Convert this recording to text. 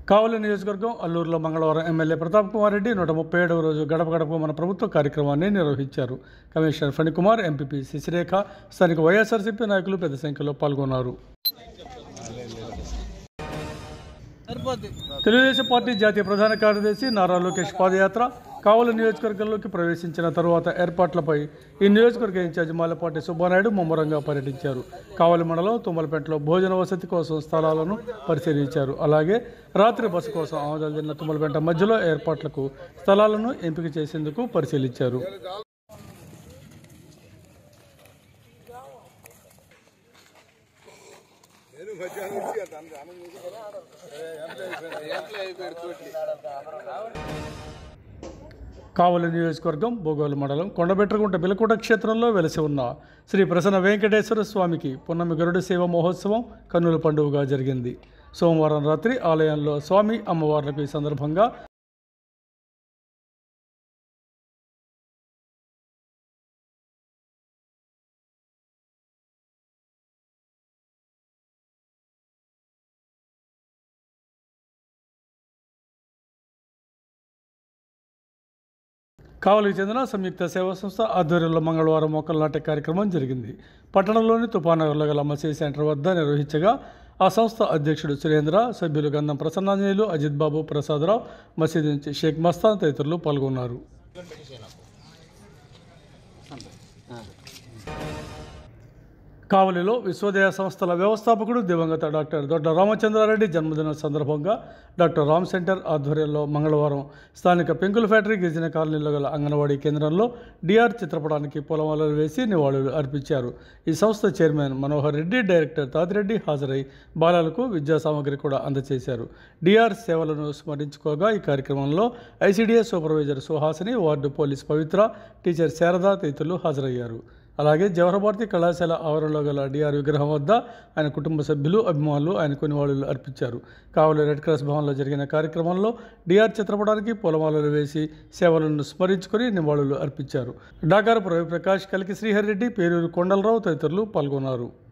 కావలి నియోజకవర్గం అల్లూరులో మంగళవారం ఎమ్మెల్యే ప్రతాప్ కుమార్ రెడ్డి నూట ముప్పై ఏడవ రోజు గడప గడప మన ప్రభుత్వ కార్యక్రమాన్ని నిర్వహించారు కమిషనర్ ఫణికుమార్ ఎంపీపీ శశిరేఖ స్థానిక వైఎస్ఆర్సీపీ నాయకులు పెద్ద సంఖ్యలో పాల్గొన్నారు తెలుగుదేశం పార్టీ జాతీయ ప్రధాన కార్యదర్శి నారా లోకేష్ పాదయాత్ర కావలి నియోజకవర్గంలోకి ప్రవేశించిన తరువాత ఏర్పాట్లపై ఈ నియోజకవర్గ ఇన్ఛార్జ్ మాలపాటి సుబ్బానాయుడు ముమ్మరంగా పర్యటించారు కావలి మండలం తుమ్మలపేటలో భోజన వసతి కోసం స్థలాలను పరిశీలించారు అలాగే రాత్రి బస్సు కోసం ఆమోదాలు జిల్లా తుమ్మలపేట మధ్యలో ఏర్పాట్లకు స్థలాలను ఎంపిక చేసేందుకు పరిశీలించారు కావలి నియోజకవర్గం భోగోలు మండలం కొండబెట్టగుంట బిలకోట క్షేత్రంలో వెలసి ఉన్న శ్రీ ప్రసన్న వెంకటేశ్వర స్వామికి పున్నమి గరుడ సేవ మహోత్సవం కన్నుల పండుగగా జరిగింది సోమవారం రాత్రి ఆలయంలో స్వామి అమ్మవార్లకు ఈ సందర్భంగా కావలికి చెందిన సంయుక్త సేవా సంస్థ ఆధ్వర్యంలో మంగళవారం మొక్కలు నాటే కార్యక్రమం జరిగింది పట్టణంలోని తుఫానగర్లో గల మసీద్ సెంటర్ వద్ద నిర్వహించగా ఆ సంస్థ అధ్యక్షుడు సురేంద్ర సభ్యులు గంధం ప్రసన్నాంజనేయులు అజిత్ బాబు ప్రసాదరావు మసీద్ నుంచి షేక్ మస్తాన్ తదితరులు పాల్గొన్నారు కావలిలో విశ్వోదయ సంస్థల వ్యవస్థాపకుడు దివంగత డాక్టర్ దొడ్డ రామచంద్రారెడ్డి జన్మదిన సందర్భంగా డాక్టర్ రామ్ సెంటర్ ఆధ్వర్యంలో మంగళవారం స్థానిక పెంకుల ఫ్యాక్టరీ గిరిజన కాలనీలో గల అంగన్వాడీ కేంద్రంలో డిఆర్ చిత్రపటానికి పొలమాలలు వేసి నివాళులు అర్పించారు ఈ సంస్థ చైర్మన్ మనోహర్ రెడ్డి డైరెక్టర్ తాతిరెడ్డి హాజరై బాలలకు విద్యా సామగ్రి కూడా అందజేశారు డిఆర్ సేవలను స్మరించుకోగా ఈ కార్యక్రమంలో ICDS supervisor Suhasini ward police Pavitra teacher Sharada తదితరులు హాజరయ్యారు అలాగే జవహర్భారతి కళాశాల ఆవరణలో గల డిఆర్ విగ్రహం వద్ద ఆయన కుటుంబ సభ్యులు అభిమానులు ఆయన కొన్ని నివాళులు అర్పించారు కావలి రెడ్ క్రాస్ భవన్లో జరిగిన కార్యక్రమంలో డిఆర్ చిత్రపటానికి పూలమాలలు వేసి సేవలను స్మరించుకొని నివాళులు అర్పించారు డాకారపు రవిప్రకాష్ కలికి శ్రీహరిరెడ్డి పేరూరు కొండలరావు తదితరులు పాల్గొన్నారు